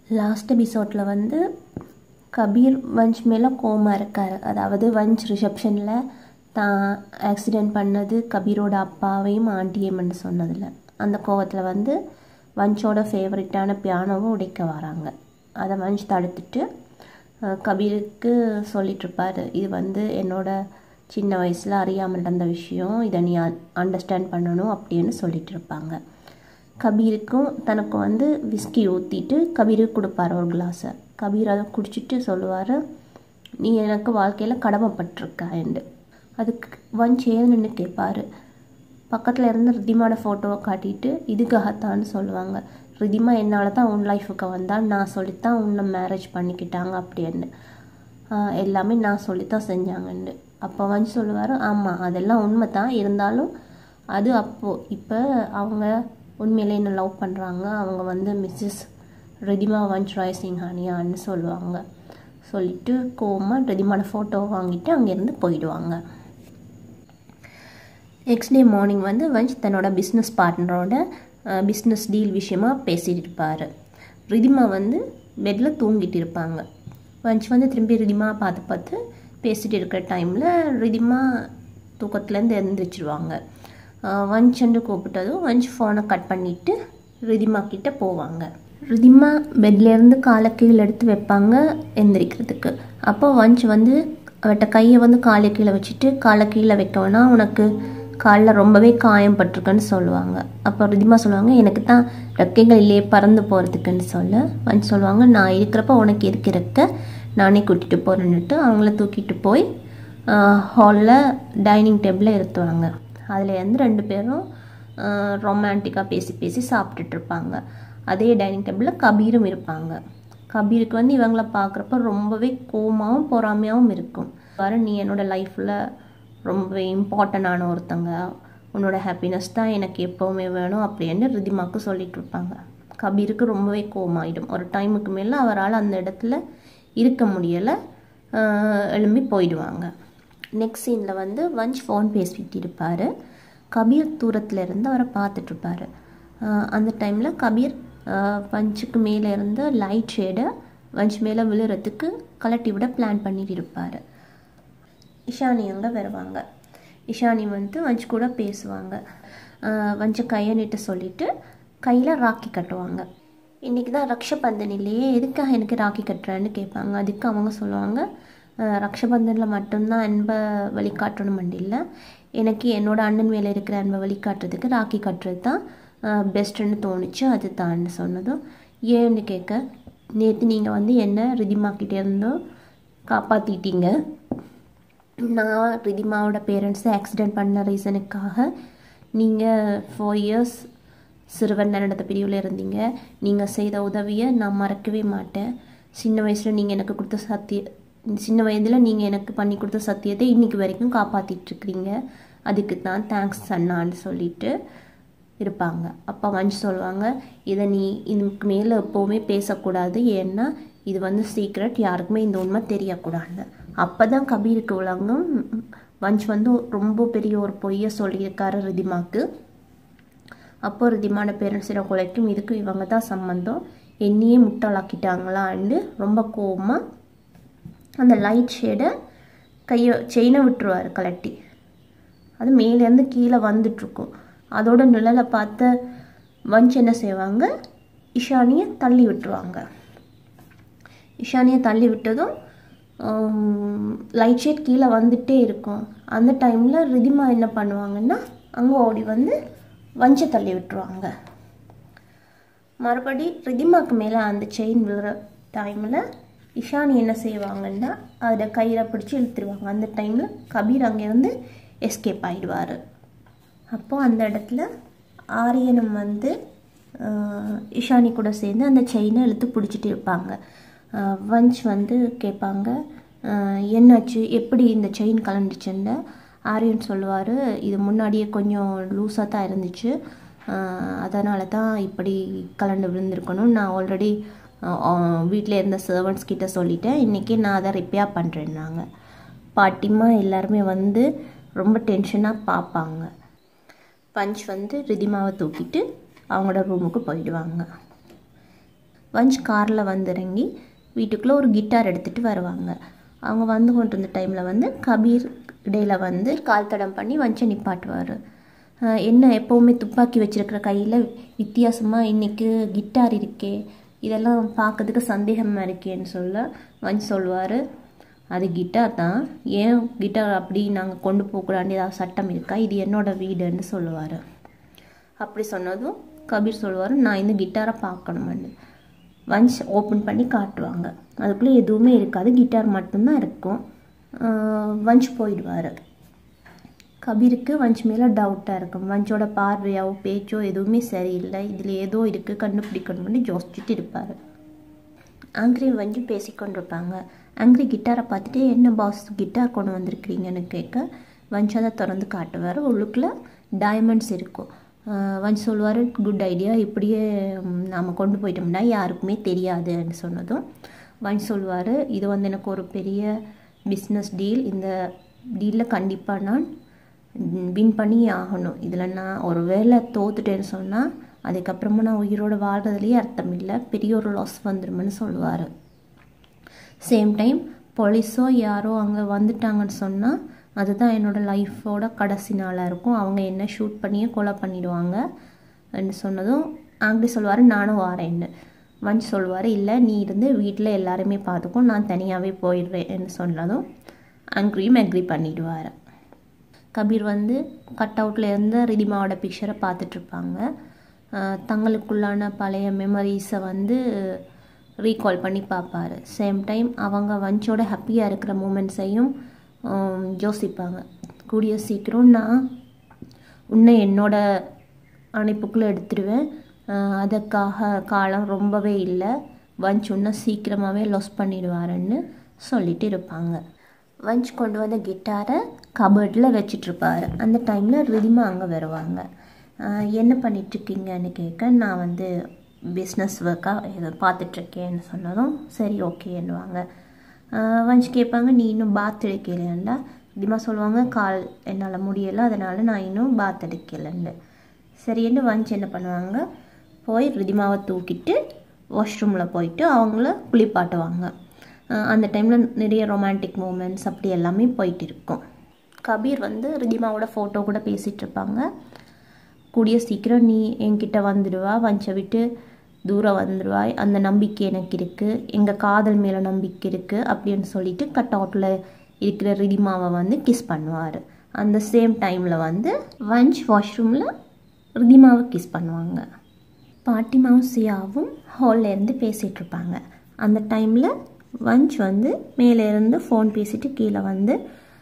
last எபிசோடில் வந்து கபீர் வஞ்ச் மேலே கோமா இருக்கார் அதாவது வஞ்ச் ரிசப்ஷனில் தான் ஆக்சிடெண்ட் பண்ணது கபீரோட அப்பாவையும் ஆண்டியையும் சொன்னதில்ல அந்த கோவத்தில் வந்து வஞ்சோட ஃபேவரட்டான பியானோவும் உடைக்க வராங்க அதை வஞ்ச் தடுத்துட்டு அஹ், கபீருக்கு சொல்லிகிட்ருப்பார் இது வந்து என்னோட சின்ன வயசில் அறியாமல் நடந்த விஷயம் இதை நீ அண்டர்ஸ்டாண்ட் பண்ணணும் அப்படின்னு சொல்லிட்டு இருப்பாங்க கபீருக்கும் தனக்கும் வந்து விஸ்கி ஊற்றிட்டு கபீருக்கு கொடுப்பாரு ஒரு கிளாஸை கபீர் அதை குடிச்சிட்டு சொல்லுவார் நீ எனக்கு வாழ்க்கையில் கடமைப்பட்டிருக்காண்டு அதுக்கு வஞ்ச் ஏன்னு கேட்பாரு பக்கத்தில் இருந்து ரிதிமாவோட ஃபோட்டோவை காட்டிட்டு இதுக்காகத்தான்னு சொல்லுவாங்க ரிதிமா என்னால் தான் உன் லைஃபுக்கு வந்தால் நான் சொல்லித்தான் உன்னை மேரேஜ் பண்ணிக்கிட்டாங்க அப்படின்னு ஆஹ் எல்லாமே நான் சொல்லித்தான் செஞ்சாங்கன்னு அப்போ வந்து சொல்லுவார் ஆமாம் அதெல்லாம் உண்மை தான் இருந்தாலும் அது அப்போது இப்போ அவங்க உண்மையிலே என்ன லவ் பண்ணுறாங்க அவங்க வந்து மிஸ்ஸஸ் ரெதிமா வஞ்ச் ராய் சிங்ஹானியான்னு சொல்லுவாங்க சொல்லிட்டு கோவமா ரெதிமான ஃபோட்டோவை வாங்கிட்டு அங்கேருந்து போயிடுவாங்க நெக்ஸ்ட் டே மார்னிங் வந்து வஞ்ச் தன்னோட பிஸ்னஸ் பார்ட்னரோட பிஸ்னஸ் டீல் விஷயமா பேசிட்டு இருப்பார் ரிதிமா வந்து பெட்டில் தூங்கிட்டு இருப்பாங்க வஞ்ச் வந்து திரும்பி ரிதிமா பார்த்து பார்த்து பேசிட்டு இருக்கிற டைமில் ரிதிமா தூக்கத்துலேருந்து எழுந்திரிச்சிருவாங்க வஞ்சன்னு கூப்பிட்டதும் வஞ்ச் ஃபோனை கட் பண்ணிவிட்டு ரிதிமா கிட்ட போவாங்க ரிதிமா பெட்லேருந்து காலை கீழே எடுத்து வைப்பாங்க எந்திரிக்கிறதுக்கு அப்போ வஞ்ச் வந்து அவட்ட கையை வந்து காலை கீழே வச்சுட்டு காலை கீழே வைக்கவேனா உனக்கு காலில் ரொம்பவே காயம் பட்டிருக்குன்னு சொல்லுவாங்க அப்போ ரிதிமா சொல்லுவாங்க எனக்கு தான் ரெக்கைகள் இல்லையே பறந்து போகிறதுக்குன்னு சொல்ல வந்து சொல்லுவாங்க நான் இருக்கிறப்ப உனக்கு எதுக்கு இருக்க நானே கூட்டிகிட்டு போகிறேன்னுட்டு அவங்கள தூக்கிட்டு போய் ஹாலில் டைனிங் டேபிளில் இருத்துவாங்க அதில் இருந்து ரெண்டு பேரும் ரொமான்டிக்காக பேசி பேசி சாப்பிட்டுட்டு இருப்பாங்க அதே டைனிங் டேபிளில் கபீரும் இருப்பாங்க கபீருக்கு வந்து இவங்கள பார்க்குறப்ப ரொம்பவே கோமாவும் பொறாமையாகவும் இருக்கும் வர நீ என்னோட லைஃப்பில் ரொம்பவே இம்பார்ட்டண்டான ஒருத்தங்க உன்னோட ஹாப்பினஸ் தான் எனக்கு எப்போவுமே வேணும் அப்படின்னு ரிதிமாக்கு சொல்லிட்டு இருப்பாங்க கபீருக்கு ரொம்பவே கோமாயிடும் ஒரு டைமுக்கு மேலே அவரால் அந்த இடத்துல இருக்க முடியலை எழும்பி போயிடுவாங்க நெக்ஸ்ட் சீனில் வந்து வஞ்ச் ஃபோன் பேசிட்டு இருப்பார் கபீர் தூரத்தில் இருந்து அவரை பார்த்துட்ருப்பாரு அந்த டைமில் கபீர் ஆஹ், வஞ்சுக்கு மேலே இருந்து லைட் ஷேடை வஞ்ச் மேலே விழுறதுக்கு கலட்டி விட பிளான் பண்ணிட்டு இருப்பார் இஷானி அங்கே வருவாங்க இஷானி வந்து வஞ்ச் கூட பேசுவாங்க ஆஹ், வஞ்ச கையை நீட்ட சொல்லிட்டு கையில் ராக்கி கட்டுவாங்க இன்றைக்கி தான் ரக்ஷபந்தன் இல்லையே எதுக்காக எனக்கு ராக்கி கட்டுறேன்னு கேட்பாங்க அதுக்கு அவங்க சொல்லுவாங்க ஆஹ், ரக்ஷபந்தனில் மட்டும்தான் அன்பை வழிகாட்டணும் இல்லை எனக்கு என்னோட அண்ணன் மேலே இருக்கிற அன்பை வழிகாட்டுறதுக்கு ராக்கி கட்டுறது தான் பெஸ்ட்டுன்னு தோணுச்சு அது தான் சொன்னதும் ஏன்னு கேட்க நேற்று நீங்கள் வந்து என்ன ரிதிமாக்கிட்டே இருந்தோ காப்பாற்றிட்டீங்க நான் ரிதிமாவோட பேரண்ட்ஸை ஆக்சிடெண்ட் பண்ண ரீசனுக்காக நீங்கள் ஃபோர் இயர்ஸ் சிறுவன் நடந்த பிரிவில் இருந்தீங்க நீங்கள் செய்த உதவியை நான் மறக்கவே மாட்டேன் சின்ன வயசில் நீங்கள் எனக்கு கொடுத்த சத்திய சின்ன வயதில் நீங்கள் எனக்கு பண்ணி கொடுத்த சத்தியத்தை இன்னைக்கு வரைக்கும் காப்பாற்றிட்டு இருக்கிறீங்க அதுக்கு தான் தேங்க்ஸ் அண்ணான்னு சொல்லிட்டு இருப்பாங்க அப்பா வந்து சொல்லுவாங்க இதை நீ இதுக்கு மேலே எப்போவுமே பேசக்கூடாது ஏன்னா இது வந்து சீக்ரெட் யாருக்குமே இந்த உண்மை தெரியக்கூடாது அப்போ தான் கபீருக்கு விளங்கும் வஞ்ச் வந்து ரொம்ப பெரிய ஒரு பொய்யை சொல்லியிருக்காரு ரிதிமாக்கு அப்போ ரிதிமான பேரண்ட்ஸோட கொலைக்கும் இதுக்கும் இவங்க தான் சம்மந்தம் என்னையே முட்டாளாக்கிட்டாங்களான்னு ரொம்ப கோவமாக அந்த லைட் ஷேடை கையை செயினை விட்டுருவார் கலட்டி அது மேலேருந்து கீழே வந்துட்டுருக்கும் அதோட நிழலை பார்த்த வஞ்ச் என்ன செய்வாங்க இஷானியை தள்ளி விட்டுருவாங்க இஷானியை தள்ளி விட்டதும் லைட் ஷேட் கீழே வந்துட்டே இருக்கும் அந்த டைமில் ரிதிமா என்ன பண்ணுவாங்கன்னா அங்கே ஓடி வந்து வஞ்சை தள்ளி விட்டுருவாங்க மறுபடி ரிதிமாக்கு மேலே அந்த செயின் விழுற டைமில் இஷானி என்ன செய்வாங்கன்னா அதை கயிறை பிடிச்சி இழுத்துருவாங்க அந்த டைமில் கபீர் அங்கேருந்து எஸ்கேப் ஆகிடுவார் அப்போது அந்த இடத்துல ஆரியனும் வந்து ஆஹ், இஷானி கூட சேர்ந்து அந்த செயினை இழுத்து பிடிச்சிட்டு இருப்பாங்க ஆஹ், வஞ்ச் வந்து கேட்பாங்க ஆஹ், என்னாச்சு எப்படி இந்த செயின் கலண்டுச்சுன்னு ஆரியன் சொல்லுவார் இது முன்னாடியே கொஞ்சம் லூஸாக தான் இருந்துச்சு அதனால தான் இப்படி கலண்டு விழுந்திருக்கணும் நான் ஆல்ரெடி வீட்டில் இருந்த சர்வன்ட்ஸ் கிட்ட சொல்லிட்டேன் இன்றைக்கி நான் அதை ரிப்பேர் பண்ணுறேன்னாங்க பாட்டிமா எல்லாருமே வந்து ரொம்ப டென்ஷனாக பார்ப்பாங்க பஞ்ச் வந்து ரிதிமாவை தூக்கிட்டு அவங்களோட ரூமுக்கு போயிடுவாங்க வஞ்ச் காரில் வந்து இறங்கி வீட்டுக்குள்ளே ஒரு கிட்டார் எடுத்துகிட்டு வருவாங்க அவங்க வந்து கொண்டு இருந்த டைமில் வந்து கபீர் இடையில வந்து கால் தடம் பண்ணி வஞ்சை நிப்பாட்டுவார் என்ன எப்போவுமே துப்பாக்கி வச்சுருக்கிற கையில் வித்தியாசமாக இன்றைக்கி கிட்டார் இருக்கே இதெல்லாம் பார்க்கறதுக்கு சந்தேகமாக இருக்கேன்னு சொல்ல வஞ்ச் சொல்லுவார் அது கிட்டார் தான் ஏன் கிட்டார் அப்படி நாங்கள் கொண்டு போகக்கூடாது ஏதாவது சட்டம் இருக்கா இது என்னோடய வீடுன்னு சொல்லுவார் அப்படி சொன்னதும் கபீர் சொல்லுவார் நான் இந்த கிட்டாரை பார்க்கணுமென்னு வஞ்ச் ஓப்பன் பண்ணி காட்டுவாங்க அதுக்குள்ளே எதுவுமே இருக்காது கிட்டார் மட்டும்தான் இருக்கும் வஞ்ச் போயிடுவார் கபீருக்கு வஞ்ச் மேலே டவுட்டாக இருக்கும் வஞ்சோட பார்வையாவோ பேச்சோ எதுவுமே சரியில்லை இதில் ஏதோ இருக்குது கண்டுபிடிக்கணும்னு யோசிச்சுட்டு இருப்பார் ஆங்கிரி வஞ்சு பேசிக்கொண்டிருப்பாங்க ஆங்கிரி கிட்டாரை பார்த்துட்டு என்ன பாஸ் கிட்டார் கொண்டு வந்திருக்கிறீங்கன்னு கேட்க வஞ்ச் அதை திறந்து காட்டுவார் உள்ளுக்குள்ளே டைமண்ட்ஸ் இருக்கும் வஞ்ச் சொல்லுவார் குட் ஐடியா இப்படியே நாம் கொண்டு போயிட்டோம்னா யாருக்குமே தெரியாதுன்னு சொன்னதும் வஞ்ச் சொல்லுவார் இது வந்து எனக்கு ஒரு பெரிய பிஸ்னஸ் டீல் இந்த டீலில் கண்டிப்பாக நான் வின் பண்ணி ஆகணும் இதில் நான் ஒரு வேலை தோத்துட்டேன்னு சொன்னால் அதுக்கப்புறமா நான் உயிரோடு வாழ்கிறதுலேயே அர்த்தம் இல்லை பெரிய ஒரு லாஸ் வந்துடுமென்னு சொல்லுவார் சேம் டைம் போலீஸோ யாரோ அங்கே வந்துட்டாங்கன்னு சொன்னால் அதுதான் என்னோடய லைஃபோட கடைசி நாளாக இருக்கும் அவங்க என்ன ஷூட் பண்ணியே கொலை பண்ணிடுவாங்க சொன்னதும் ஆங்கிரி சொல்லுவார் நானும் வாரேன்னு வஞ்ச் சொல்லுவார் இல்லை நீ இருந்து வீட்டில் எல்லாருமே பார்த்துக்கோ நான் தனியாகவே போயிடுறேன்னு சொன்னதும் ஆங்கிரியும் அக்ரி பண்ணிடுவார் கபீர் வந்து கட் அவுட்டில் இருந்த ரிதிமாவோட பிக்சரை பார்த்துட்ருப்பாங்க தங்களுக்குள்ளான பழைய மெமரிஸை வந்து ரீகால் பண்ணி பார்ப்பாரு சேம் டைம் அவங்க வஞ்சோட ஹாப்பியாக இருக்கிற மூமெண்ட்ஸையும் யோசிப்பாங்க கூடிய சீக்கிரம் நான் உன்னை என்னோட அணைப்புக்குள்ளே எடுத்துடுவேன் அதுக்காக காலம் ரொம்பவே இல்லை வஞ்ச் இன்னும் சீக்கிரமாகவே லாஸ் பண்ணிடுவாருன்னு சொல்லிட்டு இருப்பாங்க வஞ்ச் கொண்டு வந்த கிட்டாரை கபர்டில் வச்சிட்ருப்பாரு அந்த டைமில் ரிதிமா அங்கே வருவாங்க என்ன பண்ணிகிட்ருக்கீங்கன்னு கேட்க நான் வந்து பிஸ்னஸ் ஒர்க்காக இதை பார்த்துட்ருக்கேன்னு சொன்னதும் சரி ஓகேன்னுவாங்க வஞ்ச் கேட்பாங்க நீ இன்னும் பாத் எடுக்கலையாண்டா ரிதிமா சொல்லுவாங்க கால் என்னால் முடியலை அதனால் நான் இன்னும் பாத் எடுக்கலைன்னு சரின்னு வஞ்ச் என்ன பண்ணுவாங்க போய் ரிதிமாவை தூக்கிட்டு வாஷ்ரூமில் போயிட்டு அவங்கள குளிப்பாட்டுவாங்க அந்த டைமில் நிறைய ரொமான்டிக் மூமெண்ட்ஸ் அப்படி எல்லாமே போயிட்டு இருக்கும் கபீர் வந்து ரிதிமாவோட ஃபோட்டோ கூட பேசிகிட்டு இருப்பாங்க கூடிய சீக்கிரம் நீ என்கிட்ட வந்துடுவா வஞ்சை விட்டு தூரம் வந்துடுவாய் அந்த நம்பிக்கை எனக்கு இருக்குது எங்கள் காதல் மேலே நம்பிக்கை இருக்குது அப்படின்னு சொல்லிட்டு கட் அவுட்டில் இருக்கிற ரிதிமாவை வந்து கிஸ் பண்ணுவார் அந்த சேம் டைமில் வந்து வஞ்ச் வாஷ்ரூமில் ரிதிமாவை கிஸ் பண்ணுவாங்க பாட்டிமாவும் சியாவும் ஹாலில் இருந்து பேசிகிட்டு இருப்பாங்க அந்த டைமில் வஞ்ச் வந்து மேலே இருந்து ஃபோன் பேசிட்டு கீழே வந்து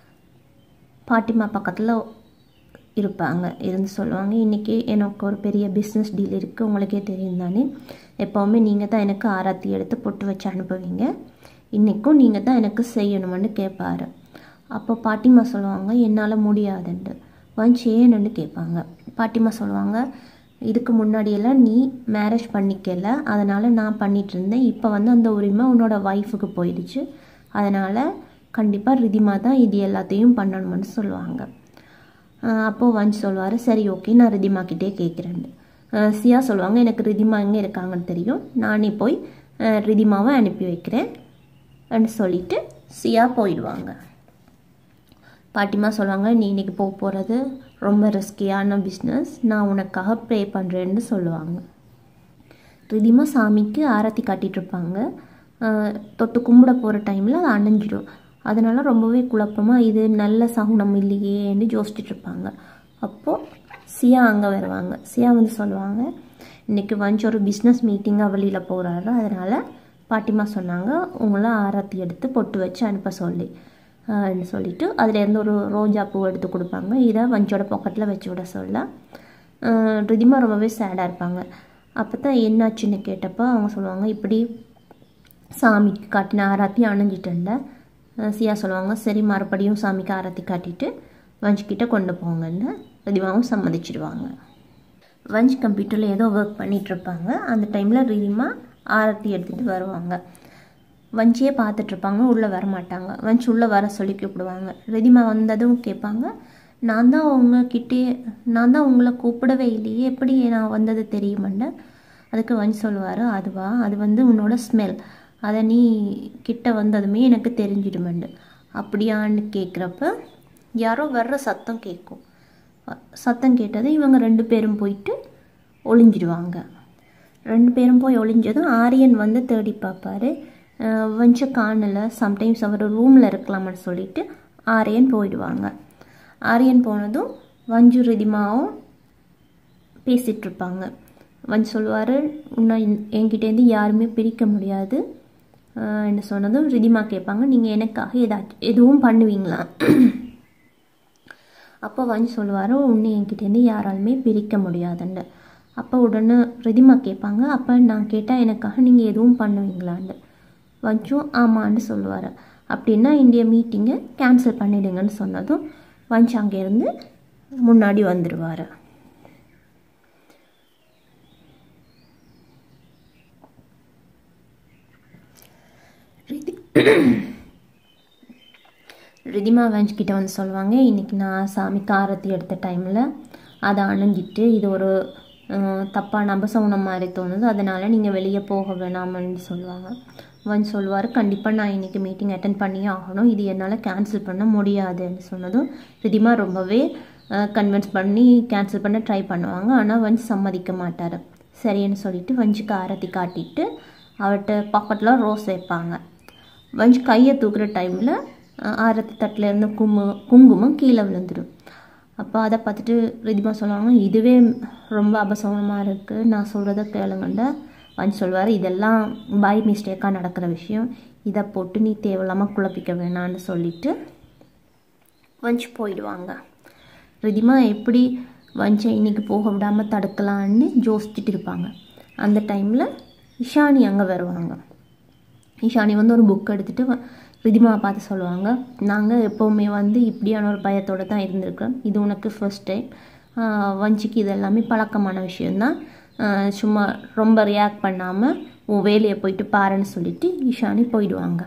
பாட்டிமா பக்கத்தில் இருப்பாங்க இருந்து சொல்லுவாங்க இன்றைக்கி எனக்கு ஒரு பெரிய பிஸ்னஸ் டீல் இருக்குது உங்களுக்கே தெரியும் தானே எப்போவுமே நீங்கள் தான் எனக்கு ஆராத்தி எடுத்து பொட்டு வச்சு அனுப்புவீங்க இன்றைக்கும் நீங்கள் தான் எனக்கு செய்யணும்னு கேட்பாரு அப்போ பாட்டிமா சொல்லுவாங்க என்னால் முடியாதுன்ட்டு வஞ்ச் ஏன்னு கேட்பாங்க பாட்டிமா சொல்லுவாங்க இதுக்கு முன்னாடியெல்லாம் நீ மேரேஜ் பண்ணிக்கல அதனால் நான் பண்ணிகிட்டு இருந்தேன் இப்போ வந்து அந்த உரிமை உன்னோட ஒய்ஃபுக்கு போயிடுச்சு அதனால் கண்டிப்பாக ரிதிமா தான் இது எல்லாத்தையும் பண்ணணும்னு சொல்லுவாங்க அப்போது வஞ்ச் சொல்லுவார் சரி ஓகே நான் ரிதிமா கிட்டே கேட்குறேன்னு சியா சொல்லுவாங்க எனக்கு ரிதிமா எங்கே இருக்காங்கன்னு தெரியும் நானே போய் ரிதிமாவை அனுப்பி வைக்கிறேன் சொல்லிட்டு சியா போயிடுவாங்க பாட்டிமா சொல்லுவாங்க நீ இன்றைக்கி போக போகிறது ரொம்ப ரிஸ்கியான பிஸ்னஸ் நான் உனக்காக ப்ரே பண்ணுறேன்னு சொல்லுவாங்க ரிதிமா சாமிக்கு ஆரத்தி காட்டிகிட்ருப்பாங்க தொட்டு கும்பிட போகிற டைமில் அது அணைஞ்சிடும் அதனால் ரொம்பவே குழப்பமாக இது நல்ல சகுனம் இல்லையேன்னு யோசிச்சுட்டு இருப்பாங்க அப்போது சியா அங்கே வருவாங்க சியா வந்து சொல்லுவாங்க இன்றைக்கி வஞ்ச் ஒரு பிஸ்னஸ் மீட்டிங்காக வெளியில் போகிறாரு அதனால் பாட்டிமா சொன்னாங்க உங்களை ஆரத்தி எடுத்து பொட்டு வச்சு அனுப்ப சொல்லி சொல்லிவிட்டு அதுலேருந்து ஒரு ரோஜா பூ எடுத்து கொடுப்பாங்க இதை வஞ்சோட பாக்கெட்டில் வச்சு விட சொல்ல ரிதிமா ரொம்பவே சேடாக இருப்பாங்க அப்போ தான் என்னாச்சுன்னு கேட்டப்போ அவங்க சொல்லுவாங்க இப்படி சாமிக்கு காட்டின ஆராத்தி அணைஞ்சிட்டேன்ல சியா சொல்லுவாங்க சரி மறுபடியும் சாமிக்கு ஆராத்தி காட்டிட்டு வஞ்சிக்கிட்ட கொண்டு போங்கன்னு ரிதிமாவும் சம்மதிச்சிடுவாங்க வஞ்ச் கம்ப்யூட்டரில் ஏதோ ஒர்க் பண்ணிகிட்ருப்பாங்க அந்த டைமில் ரிதிமா ஆரத்தி எடுத்துகிட்டு வருவாங்க வஞ்சியே பார்த்துட்ருப்பாங்க உள்ளே வர மாட்டாங்க வஞ்ச் உள்ளே வர சொல்லி கூப்பிடுவாங்க ரெதிமா வந்ததும் கேட்பாங்க நான் தான் உங்ககிட்டே நான் தான் உங்களை கூப்பிடவே இல்லையே எப்படி நான் வந்தது தெரியுமண்ட அதுக்கு வஞ்ச் சொல்லுவார் அதுவா அது வந்து உன்னோட ஸ்மெல் அதை நீ கிட்ட வந்ததுமே எனக்கு தெரிஞ்சிடுமெண்டு அப்படியான்னு கேட்குறப்ப யாரோ வர்ற சத்தம் கேட்கும் சத்தம் கேட்டது இவங்க ரெண்டு பேரும் போயிட்டு ஒளிஞ்சிடுவாங்க ரெண்டு பேரும் போய் ஒளிஞ்சதும் ஆரியன் வந்து தேடி பார்ப்பாரு வஞ்ச காணலை சம்டைம்ஸ் அவர் ரூமில் இருக்கலாம்னு சொல்லிட்டு ஆரியன் போயிடுவாங்க ஆரியன் போனதும் வஞ்சு ரிதிமாவும் பேசிகிட்டு இருப்பாங்க வஞ்சு சொல்லுவார் உன்னை என்கிட்டேருந்து யாருமே பிரிக்க முடியாது என்ன சொன்னதும் ரிதிமா கேட்பாங்க நீங்கள் எனக்காக ஏதாச்சும் எதுவும் பண்ணுவீங்களா அப்போ வஞ்சு சொல்லுவார் உன்னை என்கிட்டேருந்து யாராலுமே பிரிக்க முடியாதுன்னு அப்போ உடனே ரிதிமா கேட்பாங்க அப்போ நான் கேட்டால் எனக்காக நீங்கள் எதுவும் பண்ணுவீங்களான்னு வஞ்சும் ஆமான்னு சொல்லுவார் அப்படின்னா இந்திய மீட்டிங்கை கேன்சல் பண்ணிடுங்கன்னு சொன்னதும் வஞ்சு அங்கேருந்து முன்னாடி வந்துடுவார் ரிதிமா வஞ்ச் கிட்ட வந்து சொல்லுவாங்க இன்றைக்கி நான் சாமி காரத்தி எடுத்த டைமில் அதை அணைஞ்சிட்டு இது ஒரு தப்பான அபசகுணம் மாதிரி தோணுது அதனால் நீங்கள் வெளியே போக வேணாமன்னு சொல்லுவாங்க வஞ்ச் சொல்லுவார் கண்டிப்பாக நான் இன்றைக்கி மீட்டிங் அட்டன் பண்ணியே ஆகணும் இது என்னால் கேன்சல் பண்ண முடியாதுன்னு சொன்னதும் ரிதிமா ரொம்பவே கன்வின்ஸ் பண்ணி கேன்சல் பண்ண ட்ரை பண்ணுவாங்க ஆனால் வஞ்ச் சம்மதிக்க மாட்டார் சரின்னு சொல்லிட்டு வஞ்சுக்கு ஆரத்தி காட்டிட்டு அவர்கிட்ட பாக்கெட்டில் ரோஸ் வைப்பாங்க வஞ்ச் கையை தூக்குற டைமில் ஆரத்தி தட்டிலேருந்து கும்மு குங்குமம் கீழே விழுந்துடும் அப்போ அதை பார்த்துட்டு ரிதிமா சொல்லுவாங்க இதுவே ரொம்ப அபசகனமாக இருக்குது நான் சொல்கிறத கேளுங்கண்ட வஞ்ச் சொல்வார் இதெல்லாம் பை மிஸ்டேக்காக நடக்கிற விஷயம் இதை போட்டு நீ தேவையில்லாமல் குழப்பிக்க வேணான்னு சொல்லிட்டு வஞ்ச் போயிடுவாங்க ரிதிமா எப்படி வஞ்சை இன்னைக்கு போக விடாமல் தடுக்கலான்னு யோசிச்சுட்டு இருப்பாங்க அந்த டைமில் இஷானி அங்கே வருவாங்க இஷானி வந்து ஒரு புக் எடுத்துகிட்டு ரிதிமாவை பார்த்து சொல்லுவாங்க நாங்கள் எப்போவுமே வந்து இப்படியான ஒரு பயத்தோடு தான் இருந்திருக்கிறோம் இது உனக்கு ஃபர்ஸ்ட் டைம் வஞ்சிக்கு இது எல்லாமே பழக்கமான விஷயந்தான் சும்மா ரொம்ப ரியாக்ட் பண்ணாமல் உன் வேலையை போயிட்டு பாருன்னு சொல்லிட்டு இஷானி போயிடுவாங்க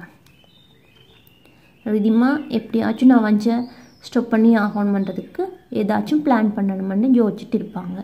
ரிதிமா எப்படியாச்சும் நான் வஞ்ச ஸ்டாப் பண்ணி ஆகணுமன்றதுக்கு ஏதாச்சும் பிளான் பண்ணணுமென்னு யோசிச்சுட்டு இருப்பாங்க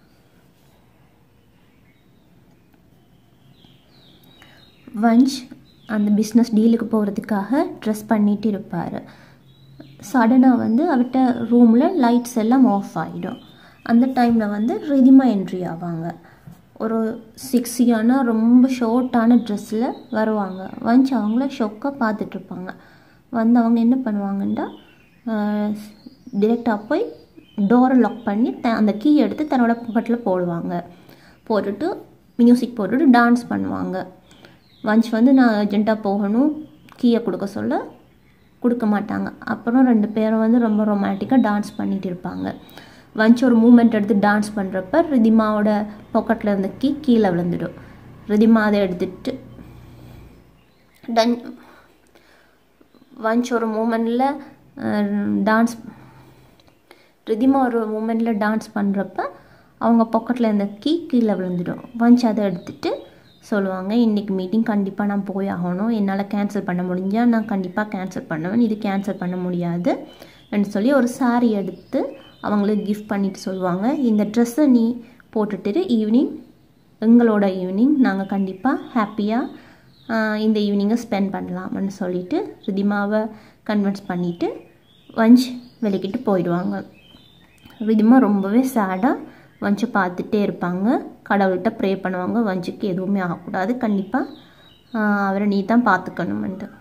வஞ்ச் அந்த பிஸ்னஸ் டீலுக்கு போகிறதுக்காக ட்ரெஸ் பண்ணிட்டு இருப்பார் சடனாக வந்து அவர்கிட்ட ரூமில் லைட்ஸ் எல்லாம் ஆஃப் ஆகிடும் அந்த டைமில் வந்து ரிதிமா என்ட்ரி ஆவாங்க ஒரு சிக்ஸியான ரொம்ப ஷார்ட்டான ட்ரெஸ்ஸில் வருவாங்க வஞ்ச் அவங்கள ஷொக்காக பார்த்துட்ருப்பாங்க வந்து அவங்க என்ன பண்ணுவாங்கன்னா டிரெக்டாக போய் டோரை லாக் பண்ணி த அந்த கீ எடுத்து தன்னோட பாக்கெட்டில் போடுவாங்க போட்டுட்டு மியூசிக் போட்டுட்டு டான்ஸ் பண்ணுவாங்க வஞ்ச் வந்து நான் அர்ஜென்ட்டாக போகணும் கீயை கொடுக்க சொல்ல கொடுக்க மாட்டாங்க அப்புறம் ரெண்டு பேரும் வந்து ரொம்ப ரொமான்டிக்காக டான்ஸ் பண்ணிகிட்டு இருப்பாங்க வஞ்ச் ஒரு மூமெண்ட் எடுத்து டான்ஸ் பண்ணுறப்ப ரிதிமாவோட பாக்கெட்டில் இருந்த கீ கீழே விழுந்துடும் ரிதிமா அதை எடுத்துட்டு டன் வஞ்ச் ஒரு மூமெண்ட்டில் டான்ஸ் ரிதிமா ஒரு மூமெண்ட்டில் டான்ஸ் பண்ணுறப்ப அவங்க பாக்கெட்டில் இருந்த கீ கீழே விழுந்துடும் வஞ்ச் அதை எடுத்துகிட்டு சொல்லுவாங்க இன்றைக்கி மீட்டிங் கண்டிப்பாக நான் போய் ஆகணும் என்னால் கேன்சல் பண்ண முடிஞ்சால் நான் கண்டிப்பாக கேன்சல் பண்ணுவேன் இது கேன்சல் பண்ண முடியாது அப்படின்னு சொல்லி ஒரு சாரீ எடுத்து அவங்களுக்கு கிஃப்ட் பண்ணிட்டு சொல்லுவாங்க இந்த ட்ரெஸ்ஸை நீ போட்டுட்டு ஈவினிங் எங்களோட ஈவினிங் நாங்கள் கண்டிப்பாக ஹாப்பியாக இந்த ஈவினிங்கை ஸ்பெண்ட் பண்ணலாம்னு சொல்லிட்டு ரிதிமாவை கன்வின்ஸ் பண்ணிவிட்டு வஞ்ச் வெளிக்கிட்டு போயிடுவாங்க ரிதிமா ரொம்பவே சேடாக வஞ்சை பார்த்துட்டே இருப்பாங்க கடவுள்கிட்ட ப்ரே பண்ணுவாங்க வஞ்சுக்கு எதுவுமே ஆகக்கூடாது கண்டிப்பாக அவரை நீ தான் பார்த்துக்கணுமென்ட்டு